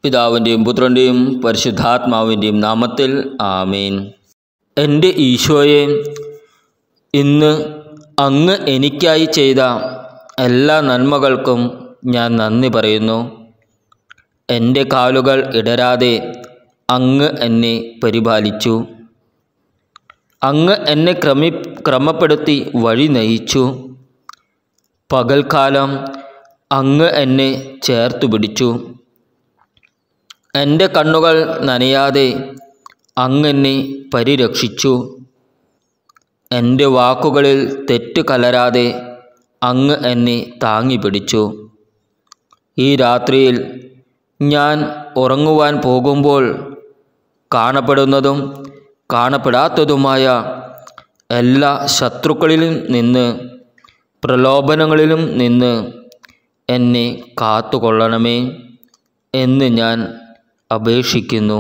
പിതാവിൻ്റെയും പുത്രൻ്റെയും പരിശുദ്ധാത്മാവിൻ്റെയും നാമത്തിൽ ആമേൻ എൻ്റെ ഈശോയെ ഇന്ന് അങ്ങ് എനിക്കായി ചെയ്ത എല്ലാ നന്മകൾക്കും ഞാൻ നന്ദി പറയുന്നു എൻ്റെ കാലുകൾ ഇടരാതെ അങ്ങ് എന്നെ പരിപാലിച്ചു അങ്ങ് എന്നെ ക്രമി ക്രമപ്പെടുത്തി വഴി നയിച്ചു പകൽക്കാലം അങ്ങ് എന്നെ ചേർത്തു പിടിച്ചു എൻ്റെ കണ്ണുകൾ നനയാതെ അങ്ങ് എന്നെ പരിരക്ഷിച്ചു എൻ്റെ വാക്കുകളിൽ തെറ്റ് കലരാതെ അങ്ങ് എന്നെ താങ്ങി പിടിച്ചു ഈ രാത്രിയിൽ ഞാൻ ഉറങ്ങുവാൻ പോകുമ്പോൾ കാണപ്പെടുന്നതും കാണപ്പെടാത്തതുമായ എല്ലാ ശത്രുക്കളിലും നിന്ന് പ്രലോഭനങ്ങളിലും നിന്ന് എന്നെ കാത്തുകൊള്ളണമേ എന്ന് ഞാൻ അപേക്ഷിക്കുന്നു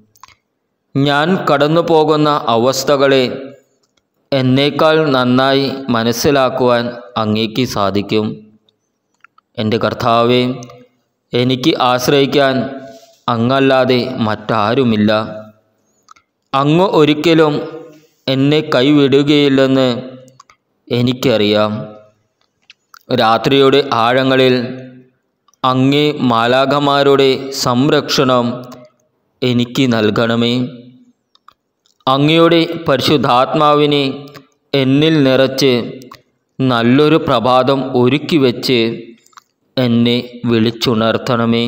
ഞാൻ കടന്നു പോകുന്ന അവസ്ഥകളെ എന്നേക്കാൾ നന്നായി മനസ്സിലാക്കുവാൻ അങ്ങേക്ക് സാധിക്കും എൻ്റെ കർത്താവെ എനിക്ക് ആശ്രയിക്കാൻ അങ്ങല്ലാതെ മറ്റാരുമില്ല അങ്ങ് ഒരിക്കലും എന്നെ കൈവിടുകയില്ലെന്ന് എനിക്കറിയാം രാത്രിയുടെ ആഴങ്ങളിൽ അങ്ങേ മാലാഖമാരുടെ സംരക്ഷണം എനിക്ക് നൽകണമേ അങ്ങയുടെ പരിശുദ്ധാത്മാവിനെ എന്നിൽ നിറച്ച് നല്ലൊരു പ്രഭാതം ഒരുക്കി വെച്ച് എന്നെ വിളിച്ചുണർത്തണമേ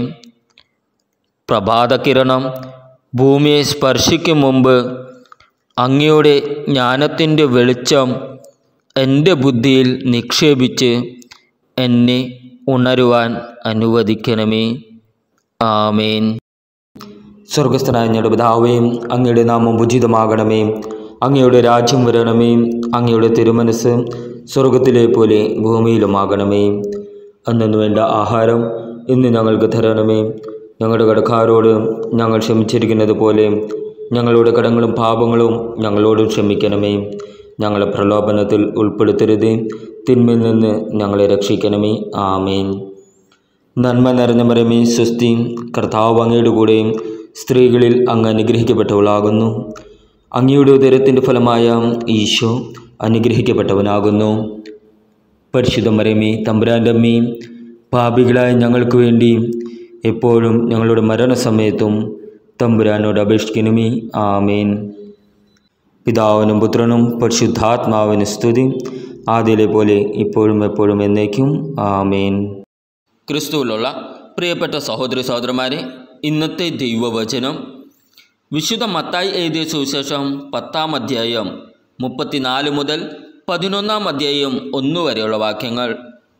പ്രഭാതകിരണം ഭൂമിയെ സ്പർശിക്കും മുമ്പ് അങ്ങയുടെ ജ്ഞാനത്തിൻ്റെ വെളിച്ചം എൻ്റെ ബുദ്ധിയിൽ നിക്ഷേപിച്ച് എന്നെ ഉണരുവാൻ അനുവദിക്കണമേ ആമേൻ സ്വർഗസ്ഥനായ ഞങ്ങളുടെ പിതാവേ അങ്ങയുടെ നാമം ഉചിതമാകണമേ അങ്ങയുടെ രാജ്യം വരണമേ അങ്ങയുടെ തിരുമനസ് സ്വർഗത്തിലെ പോലെ ഭൂമിയിലുമാകണമേ അന്നു വേണ്ട ആഹാരം ഇന്ന് ഞങ്ങൾക്ക് തരണമേ ഞങ്ങളുടെ കടക്കാരോട് ഞങ്ങൾ ക്ഷമിച്ചിരിക്കുന്നത് പോലെ ഞങ്ങളുടെ കടങ്ങളും പാപങ്ങളും ഞങ്ങളോട് ക്ഷമിക്കണമേ ഞങ്ങളെ പ്രലോഭനത്തിൽ ഉൾപ്പെടുത്തരുതേ തിന്മയിൽ നിന്ന് ഞങ്ങളെ രക്ഷിക്കണമേ ആമേൻ നന്മ നിറഞ്ഞ മരമേ സ്വസ്തി കർത്താവ് അങ്ങയുടെ കൂടെ സ്ത്രീകളിൽ അങ്ങ് അനുഗ്രഹിക്കപ്പെട്ടവളാകുന്നു അങ്ങയുടെ ഉദരത്തിൻ്റെ ഫലമായ ഈശോ അനുഗ്രഹിക്കപ്പെട്ടവനാകുന്നു പരിശുദ്ധ മരമേ തമ്പുരാൻ്റെ അമ്മയും പാപികളായ ഞങ്ങൾക്ക് വേണ്ടി എപ്പോഴും ഞങ്ങളുടെ മരണസമയത്തും തമ്പുരാനോട് അപേക്ഷിക്കണമേ ആമേൻ പിതാവിനും പുത്രനും പരിശുദ്ധാത്മാവിന് സ്തുതി ആദ്യയിലെ പോലെ ഇപ്പോഴും എപ്പോഴും എന്നേക്കും ആമേൻ ക്രിസ്തുവിലുള്ള പ്രിയപ്പെട്ട സഹോദരി സഹോദരന്മാരെ ഇന്നത്തെ ദൈവവചനം വിശുദ്ധ മത്തായി എഴുതിയ സുവിശേഷം പത്താം അധ്യായം മുപ്പത്തിനാല് മുതൽ പതിനൊന്നാം അധ്യായം ഒന്ന് വരെയുള്ള വാക്യങ്ങൾ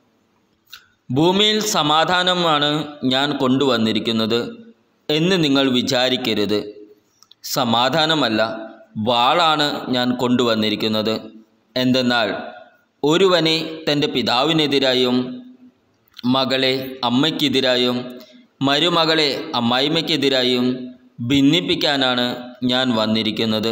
ഭൂമിയിൽ സമാധാനമാണ് ഞാൻ കൊണ്ടുവന്നിരിക്കുന്നത് എന്ന് നിങ്ങൾ വിചാരിക്കരുത് സമാധാനമല്ല വാളാണ് ഞാൻ കൊണ്ടുവന്നിരിക്കുന്നത് എന്തെന്നാൽ ഒരുവനെ തൻ്റെ പിതാവിനെതിരായും മകളെ അമ്മയ്ക്കെതിരായും മരുമകളെ അമ്മായിമ്മയ്ക്കെതിരായും ഭിന്നിപ്പിക്കാനാണ് ഞാൻ വന്നിരിക്കുന്നത്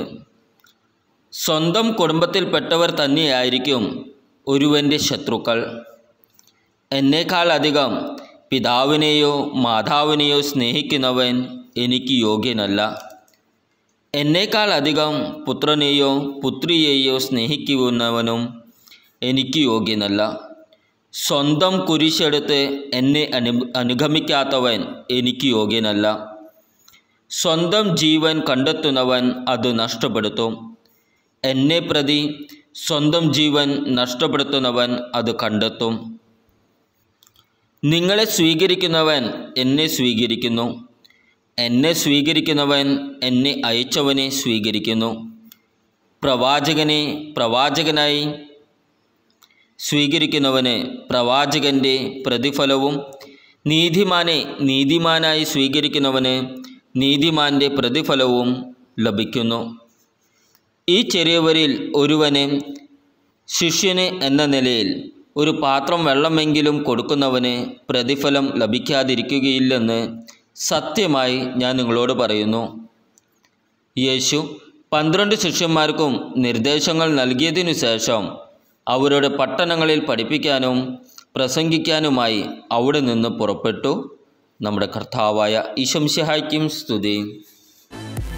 സ്വന്തം കുടുംബത്തിൽപ്പെട്ടവർ തന്നെയായിരിക്കും ഒരുവൻ്റെ ശത്രുക്കൾ എന്നേക്കാൾ അധികം പിതാവിനെയോ മാതാവിനെയോ സ്നേഹിക്കുന്നവൻ എനിക്ക് യോഗ്യനല്ല എന്നേക്കാൾ അധികം പുത്രനെയോ പുത്രിയെയോ സ്നേഹിക്കുന്നവനും എനിക്ക് യോഗ്യനല്ല സ്വന്തം കുരിശെടുത്ത് എന്നെ അനു അനുഗമിക്കാത്തവൻ എനിക്ക് യോഗ്യനല്ല സ്വന്തം ജീവൻ കണ്ടെത്തുന്നവൻ അത് നഷ്ടപ്പെടുത്തും എന്നെ പ്രതി സ്വന്തം ജീവൻ നഷ്ടപ്പെടുത്തുന്നവൻ അത് കണ്ടെത്തും നിങ്ങളെ സ്വീകരിക്കുന്നവൻ എന്നെ സ്വീകരിക്കുന്നു എന്നെ സ്വീകരിക്കുന്നവൻ എന്നെ അയച്ചവനെ സ്വീകരിക്കുന്നു പ്രവാചകനെ പ്രവാചകനായി സ്വീകരിക്കുന്നവന് പ്രവാചകൻ്റെ പ്രതിഫലവും നീതിമാനെ നീതിമാനായി സ്വീകരിക്കുന്നവന് നീതിമാൻ്റെ പ്രതിഫലവും ലഭിക്കുന്നു ഈ ചെറിയവരിൽ ഒരുവന് ശിഷ്യന് എന്ന നിലയിൽ ഒരു പാത്രം വെള്ളമെങ്കിലും കൊടുക്കുന്നവന് പ്രതിഫലം ലഭിക്കാതിരിക്കുകയില്ലെന്ന് സത്യമായി ഞാൻ നിങ്ങളോട് പറയുന്നു യേശു പന്ത്രണ്ട് ശിഷ്യന്മാർക്കും നിർദ്ദേശങ്ങൾ നൽകിയതിനു ശേഷം അവരുടെ പട്ടണങ്ങളിൽ പഠിപ്പിക്കാനും പ്രസംഗിക്കാനുമായി അവിടെ നിന്ന് പുറപ്പെട്ടു നമ്മുടെ കർത്താവായ ഈശംശഹായ്ക്കും സ്തുതി